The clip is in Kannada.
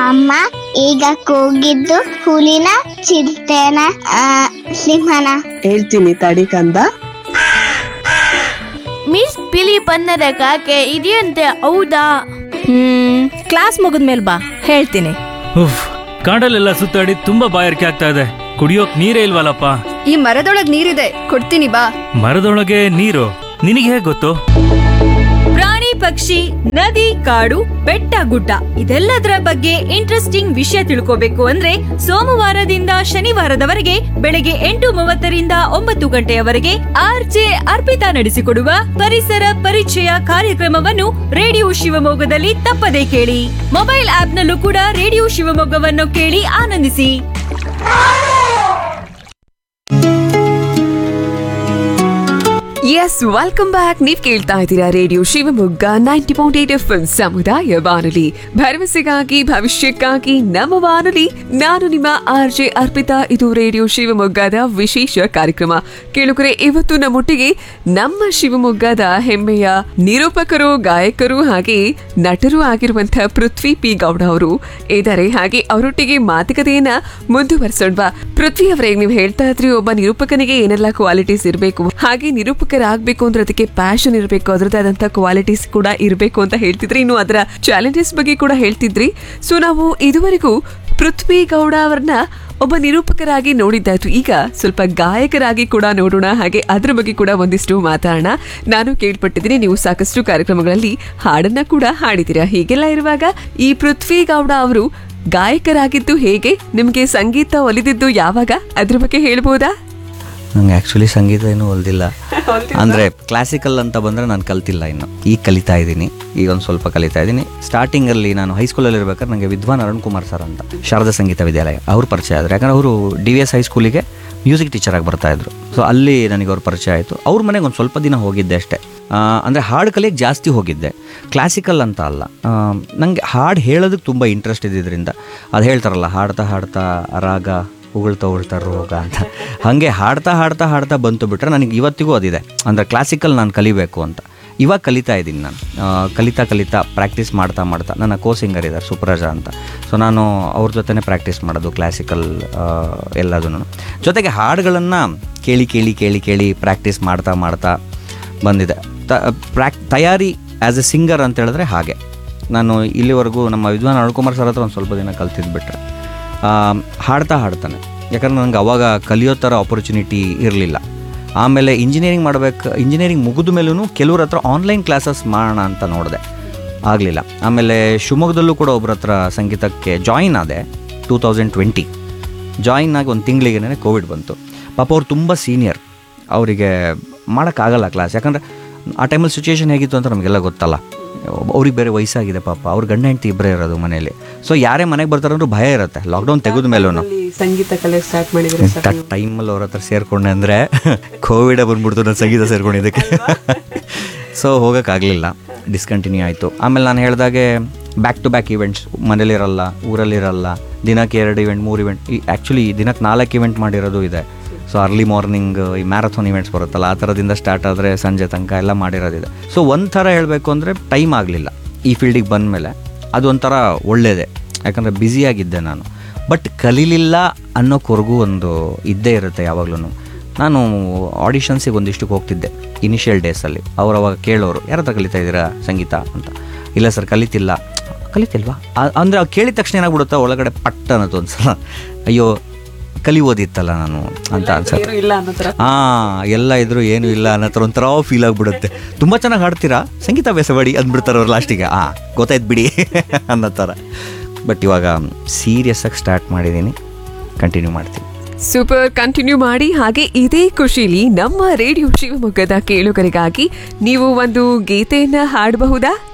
ಅಮ್ಮ ಈಗ ಕೂಗಿದ್ದು ಹುಲಿನ ಚಿರತೆನ ಆ, ಸಿಂಹನ ಹೇಳ್ತೀನಿ ತಡಿ ಕಂದ ಮಿಸ್ ಬಿಳಿ ಬಣ್ಣದ ಕಾಗೆ ಇದೆಯಂತೆ ಹೌದಾ ಹ್ಮ್ ಕ್ಲಾಸ್ ಮುಗಿದ್ಮೇಲೆ ಬಾ ಹೇಳ್ತೀನಿ ಉಫ್ ಕಾಡಲ್ಲೆಲ್ಲ ಸುತ್ತಾಡಿ ತುಂಬಾ ಬಾಯಾರಿಕೆ ಆಗ್ತಾ ಇದೆ ಕುಡಿಯೋಕ್ ನೀರೇ ಇಲ್ವಲ್ಲಪ್ಪ ಈ ಮರದೊಳಗ್ ನೀರಿದೆ ಕೊಡ್ತೀನಿ ಬಾ ಮರದೊಳಗೆ ನೀರು ನಿನಗೆ ಹೇಗೆ ಗೊತ್ತು ಪ್ರಾಣಿ ಪಕ್ಷಿ ನದಿ ಕಾಡು ಬೆಟ್ಟ ಗುಡ್ಡ ಇದೆಲ್ಲದರ ಬಗ್ಗೆ ಇಂಟ್ರೆಸ್ಟಿಂಗ್ ವಿಷಯ ತಿಳ್ಕೋಬೇಕು ಅಂದ್ರೆ ಸೋಮವಾರದಿಂದ ಶನಿವಾರದವರೆಗೆ ಬೆಳಗ್ಗೆ ಎಂಟು ಮೂವತ್ತರಿಂದ ಒಂಬತ್ತು ಗಂಟೆಯವರೆಗೆ ಆರ್ಜೆ ಅರ್ಪಿತಾ ನಡೆಸಿಕೊಡುವ ಪರಿಸರ ಪರಿಚಯ ಕಾರ್ಯಕ್ರಮವನ್ನು ರೇಡಿಯೋ ಶಿವಮೊಗ್ಗದಲ್ಲಿ ತಪ್ಪದೇ ಕೇಳಿ ಮೊಬೈಲ್ ಆಪ್ನಲ್ಲೂ ಕೂಡ ರೇಡಿಯೋ ಶಿವಮೊಗ್ಗವನ್ನು ಕೇಳಿ ಆನಂದಿಸಿ ಎಸ್ ವೆಲ್ಕಮ್ ಬ್ಯಾಕ್ ನೀವ್ ಕೇಳ್ತಾ ಇದ್ದೀರಾ radio Shivamogga ninety point eight F ಸಮುದಾಯ ಬಾನುಲಿ ಭರವಸೆಗಾಗಿ ಭವಿಷ್ಯಕ್ಕಾಗಿ ನಮ್ಮ ಬಾನುಲಿ ನಾನು ನಿಮ್ಮ ಆರ್ ಜೆ ಅರ್ಪಿತಾ ಇದು ರೇಡಿಯೋ ಶಿವಮೊಗ್ಗದ ವಿಶೇಷ ಕಾರ್ಯಕ್ರಮ ಕೇಳುಗರೆ ಇವತ್ತು ನಮ್ಮೊಟ್ಟಿಗೆ ನಮ್ಮ ಶಿವಮೊಗ್ಗದ ಹೆಮ್ಮೆಯ ನಿರೂಪಕರು ಗಾಯಕರು ಹಾಗೆ ನಟರು ಆಗಿರುವಂತಹ ಪೃಥ್ವಿ ಪಿ ಗೌಡ ಅವರು ಇದ್ದಾರೆ ಹಾಗೆ ಅವರೊಟ್ಟಿಗೆ ಮಾತುಕತೆಯನ್ನ ಮುಂದುವರಿಸೋಣವಾ ಪೃಥ್ವಿ ಅವರೇ ನೀವು ಹೇಳ್ತಾ ಇದ್ರಿ ಒಬ್ಬ ನಿರೂಪಕನಿಗೆ ಏನೆಲ್ಲ ಕ್ವಾಲಿಟೀಸ್ ಇರಬೇಕು ಹಾಗೆ ನಿರೂಪಕರಾಗಬೇಕು ಅಂದ್ರೆ ಅದಕ್ಕೆ ಪ್ಯಾಷನ್ ಇರಬೇಕು ಅದರದ್ದೇ ಆದಂತ ಕ್ವಾಲಿಟೀಸ್ ಕೂಡ ಇರಬೇಕು ಅಂತ ಹೇಳ್ತಿದ್ರಿ ಇನ್ನು ಅದರ ಚಾಲೆಂಜಸ್ ಬಗ್ಗೆ ಕೂಡ ಹೇಳ್ತಿದ್ರಿ ಸೊ ನಾವು ಇದುವರೆಗೂ ಪೃಥ್ವಿ ಗೌಡ ಅವರನ್ನ ಒಬ್ಬ ನಿರೂಪಕರಾಗಿ ನೋಡಿದ್ದಾಯ್ತು ಈಗ ಸ್ವಲ್ಪ ಗಾಯಕರಾಗಿ ಕೂಡ ನೋಡೋಣ ಹಾಗೆ ಅದ್ರ ಬಗ್ಗೆ ಕೂಡ ಒಂದಿಷ್ಟು ಮಾತಾಡೋಣ ನಾನು ಕೇಳ್ಪಟ್ಟಿದ್ದೀನಿ ನೀವು ಸಾಕಷ್ಟು ಕಾರ್ಯಕ್ರಮಗಳಲ್ಲಿ ಹಾಡನ್ನ ಕೂಡ ಹಾಡಿದ್ದೀರಾ ಹೀಗೆಲ್ಲ ಇರುವಾಗ ಈ ಪೃಥ್ವಿ ಗೌಡ ಅವರು ಗಾಯಕರಾಗಿದ್ದು ಹೇಗೆ ನಿಮಗೆ ಸಂಗೀತ ಒಲಿದಿದ್ದು ಯಾವಾಗ ಅದ್ರ ಬಗ್ಗೆ ಹೇಳ್ಬೋದಾ ನಂಗೆ ಆ್ಯಕ್ಚುಲಿ ಸಂಗೀತ ಏನೂ ಒಲ್ದಿಲ್ಲ ಅಂದರೆ ಕ್ಲಾಸಿಕಲ್ ಅಂತ ಬಂದರೆ ನಾನು ಕಲ್ತಿಲ್ಲ ಇನ್ನು ಈಗ ಕಲಿತಾ ಇದ್ದೀನಿ ಈಗ ಒಂದು ಸ್ವಲ್ಪ ಕಲಿತಾ ಇದ್ದೀನಿ ಸ್ಟಾರ್ಟಿಂಗಲ್ಲಿ ನಾನು ಹೈಸ್ಕೂಲಲ್ಲಿ ಇರ್ಬೇಕಾದ್ರೆ ನನಗೆ ವಿದ್ವಾನ್ ಅರುಣ್ ಕುಮಾರ್ ಸರ್ ಅಂತ ಶಾರದಾ ಸಂಗೀತ ವಿದ್ಯಾಲಯ ಅವ್ರು ಪರಿಚಯ ಆದರು ಯಾಕಂದ್ರೆ ಅವರು ಡಿ ವಿ ಎಸ್ ಹೈಸ್ಕೂಲಿಗೆ ಮ್ಯೂಸಿಕ್ ಟೀಚರಾಗಿ ಬರ್ತಾ ಇದ್ರು ಸೊ ಅಲ್ಲಿ ನನಗೆ ಅವ್ರ ಪರಿಚಯ ಆಯಿತು ಅವ್ರ ಮನೆಗೆ ಒಂದು ಸ್ವಲ್ಪ ದಿನ ಹೋಗಿದ್ದೆ ಅಷ್ಟೇ ಅಂದರೆ ಹಾಡು ಕಲಿಯಕ್ಕೆ ಜಾಸ್ತಿ ಹೋಗಿದ್ದೆ ಕ್ಲಾಸಿಕಲ್ ಅಂತ ಅಲ್ಲ ನನಗೆ ಹಾಡು ಹೇಳೋದಕ್ಕೆ ತುಂಬ ಇಂಟ್ರೆಸ್ಟ್ ಇದ್ದಿದ್ದರಿಂದ ಅದು ಹೇಳ್ತಾರಲ್ಲ ಹಾಡ್ತಾ ಹಾಡ್ತಾ ರಾಗ ಉಗುಳ್ತಾ ಉಗುಳ್ತಾ ರೋಗ ಅಂತ ಹಾಗೆ ಹಾಡ್ತಾ ಹಾಡ್ತಾ ಹಾಡ್ತಾ ಬಂತು ಬಿಟ್ರೆ ನನಗೆ ಇವತ್ತಿಗೂ ಅದಿದೆ ಅಂದರೆ ಕ್ಲಾಸಿಕಲ್ ನಾನು ಕಲಿಬೇಕು ಅಂತ ಇವಾಗ ಕಲಿತಾ ಇದ್ದೀನಿ ನಾನು ಆ, ಕಲಿತಾ ಕಲಿತಾ ಪ್ರಾಕ್ಟೀಸ್ ಮಾಡ್ತಾ ಮಾಡ್ತಾ ನನ್ನ ಕೋ ಸಿಂಗರ್ ಇದ್ದಾರೆ ಸುಪ್ರಜ ಅಂತ ಸೊ ನಾನು ಅವ್ರ ಜೊತೆನೇ ಪ್ರಾಕ್ಟೀಸ್ ಮಾಡೋದು ಕ್ಲಾಸಿಕಲ್ ಎಲ್ಲದನ್ನು ಜೊತೆಗೆ ಹಾಡುಗಳನ್ನು ಕೇಳಿ ಕೇಳಿ ಕೇಳಿ ಕೇಳಿ ಪ್ರಾಕ್ಟೀಸ್ ಮಾಡ್ತಾ ಮಾಡ್ತಾ ಬಂದಿದೆ ತ ಪ್ರಾಕ್ ತಯಾರಿ ಆ್ಯಸ್ ಎ ಸಿಂಗರ್ ಅಂತ ಹೇಳಿದ್ರೆ ಹಾಗೆ ನಾನು ಇಲ್ಲಿವರೆಗೂ ನಮ್ಮ ವಿದ್ವಾನ್ ಅರುಣ್ಕುಮಾರ್ ಸರ್ ಹತ್ರ ಒಂದು ಸ್ವಲ್ಪ ದಿನ ಕಲ್ತಿದ್ಬಿಟ್ರೆ ಹಾಡ್ತಾ ಹಾಡ್ತಾನೆ ಯಾಕಂದ್ರೆ ನನಗೆ ಅವಾಗ ಕಲಿಯೋ ಥರ ಆಪರ್ಚುನಿಟಿ ಇರಲಿಲ್ಲ ಆಮೇಲೆ ಇಂಜಿನಿಯರಿಂಗ್ ಮಾಡಬೇಕು ಇಂಜಿನಿಯರಿಂಗ್ ಮುಗಿದ ಮೇಲೂ ಕೆಲವ್ರ ಹತ್ರ ಆನ್ಲೈನ್ ಕ್ಲಾಸಸ್ ಮಾಡೋಣ ಅಂತ ನೋಡಿದೆ ಆಗಲಿಲ್ಲ ಆಮೇಲೆ ಶಿವಮೊಗ್ಗದಲ್ಲೂ ಕೂಡ ಒಬ್ಬರ ಹತ್ರ ಸಂಗೀತಕ್ಕೆ ಜಾಯಿನ್ ಆದೆ ಟೂ ತೌಸಂಡ್ ಟ್ವೆಂಟಿ ಜಾಯಿನ್ ಆಗಿ ಒಂದು ತಿಂಗಳಿಗೇನೆ ಕೋವಿಡ್ ಬಂತು ಪಾಪ ಅವ್ರು ತುಂಬ ಸೀನಿಯರ್ ಅವರಿಗೆ ಮಾಡೋಕ್ಕಾಗಲ್ಲ ಕ್ಲಾಸ್ ಯಾಕಂದರೆ ಆ ಟೈಮಲ್ಲಿ ಸಿಚುವೇಶನ್ ಹೇಗಿತ್ತು ಅಂತ ನಮಗೆಲ್ಲ ಗೊತ್ತಲ್ಲ ಅವ್ರಿಗೆ ಬೇರೆ ವಯಸ್ಸಾಗಿದೆ ಪಾಪ ಅವ್ರ ಗಂಡ ಹೆಂಡತಿ ಇಬ್ಬರೇ ಇರೋದು ಮನೇಲಿ ಸೊ ಯಾರೇ ಮನೆಗೆ ಬರ್ತಾರಂದ್ರೂ ಭಯ ಇರುತ್ತೆ ಲಾಕ್ಡೌನ್ ತೆಗೆದ ಮೇಲೂ ಸಂಗೀತ ಕಲೆ ಸ್ಟಾರ್ಟ್ ಮಾಡಿದ್ರೆ ಟೈಮಲ್ಲಿ ಅವ್ರ ಹತ್ರ ಸೇರ್ಕೊಂಡೆ ಅಂದರೆ ಕೋವಿಡ್ ಬಂದ್ಬಿಡ್ತು ನಾನು ಸಂಗೀತ ಸೇರ್ಕೊಂಡಿದ್ದಕ್ಕೆ ಸೊ ಹೋಗೋಕ್ಕಾಗಲಿಲ್ಲ ಡಿಸ್ಕಂಟಿನ್ಯೂ ಆಯಿತು ಆಮೇಲೆ ನಾನು ಹೇಳಿದಾಗೆ ಬ್ಯಾಕ್ ಟು ಬ್ಯಾಕ್ ಇವೆಂಟ್ಸ್ ಮನೇಲಿರಲ್ಲ ಊರಲ್ಲಿರಲ್ಲ ದಿನಕ್ಕೆ ಎರಡು ಇವೆಂಟ್ ಮೂರು ಇವೆಂಟ್ ಈ ಆ್ಯಕ್ಚುಲಿ ದಿನಕ್ಕೆ ನಾಲ್ಕು ಇವೆಂಟ್ ಮಾಡಿರೋದು ಇದೆ ಸೊ ಅರ್ಲಿ ಮಾರ್ನಿಂಗ್ ಈ ಮ್ಯಾರಥಾನ್ ಇವೆಂಟ್ಸ್ ಬರುತ್ತಲ್ಲ ಆ ಥರದಿಂದ ಸ್ಟಾರ್ಟ್ ಆದರೆ ಸಂಜೆ ತನಕ ಎಲ್ಲ ಮಾಡಿರೋದಿದೆ ಸೊ ಒಂಥರ ಹೇಳಬೇಕು ಅಂದರೆ ಟೈಮ್ ಆಗಲಿಲ್ಲ ಈ ಫೀಲ್ಡಿಗೆ ಬಂದಮೇಲೆ ಅದು ಒಂಥರ ಒಳ್ಳೆಯದೇ ಯಾಕಂದರೆ ಬ್ಯುಸಿಯಾಗಿದ್ದೆ ನಾನು ಬಟ್ ಕಲೀಲಿಲ್ಲ ಅನ್ನೋಕ್ವರೆಗೂ ಒಂದು ಇದ್ದೇ ಇರುತ್ತೆ ಯಾವಾಗಲೂ ನಾನು ಆಡಿಷನ್ಸಿಗೆ ಒಂದಿಷ್ಟಕ್ಕೆ ಹೋಗ್ತಿದ್ದೆ ಇನಿಷಿಯಲ್ ಡೇಸಲ್ಲಿ ಅವ್ರು ಅವಾಗ ಕೇಳೋರು ಯಾರ ಹತ್ರ ಕಲಿತಾ ಇದ್ದೀರಾ ಸಂಗೀತ ಅಂತ ಇಲ್ಲ ಸರ್ ಕಲಿತಿಲ್ಲ ಕಲಿತಿಲ್ವಾ ಆ- ಅಂದರೆ ಅವ್ರು ಕೇಳಿದ ತಕ್ಷಣ ಏನಾಗ್ಬಿಡುತ್ತೆ ಒಳಗಡೆ ಪಟ್ಟ ಅನ್ನೋದು ಒಂದ್ಸಲ ಅಯ್ಯೋ ಕಲಿಯೋದಿತ್ತಲ್ಲ ನಾನು ಅಂತ ಅನ್ಸುತ್ತೆ ಇಲ್ಲ ಅನ್ನೋ ಥರ ಹಾಂ ಎಲ್ಲ ಇದ್ರು ಏನೂ ಇಲ್ಲ ಅನ್ನೋ ಥರ ಒಂಥರ ಫೀಲ್ ಆಗಿಬಿಡುತ್ತೆ ತುಂಬ ಚೆನ್ನಾಗಿ ಹಾಡ್ತೀರಾ ಸಂಗೀತ ಅಭ್ಯಾಸ ಮಾಡಿ ಅಂದ್ಬಿಡ್ತಾರೆ ಅವ್ರು ಲಾಸ್ಟಿಗೆ ಹಾಂ ಗೊತ್ತಾಯ್ತು ಬಿಡಿ ಅನ್ನೋ ಥರ ಬಟ್ ಇವಾಗ ಸೀರಿಯಸ್ ಆಗಿ ಸ್ಟಾರ್ಟ್ ಮಾಡಿದ್ದೀನಿ ಕಂಟಿನ್ಯೂ ಮಾಡ್ತೀನಿ ಸೂಪರ್ ಕಂಟಿನ್ಯೂ ಮಾಡಿ ಹಾಗೆ ಇದೇ ಖುಷಿಲಿ ನಮ್ಮ ರೇಡಿಯೋ ಶಿವಮೊಗ್ಗದ ಕೇಳುಗರಿಗಾಗಿ ನೀವು ಒಂದು ಗೀತೆಯನ್ನ ಹಾಡಬಹುದಾ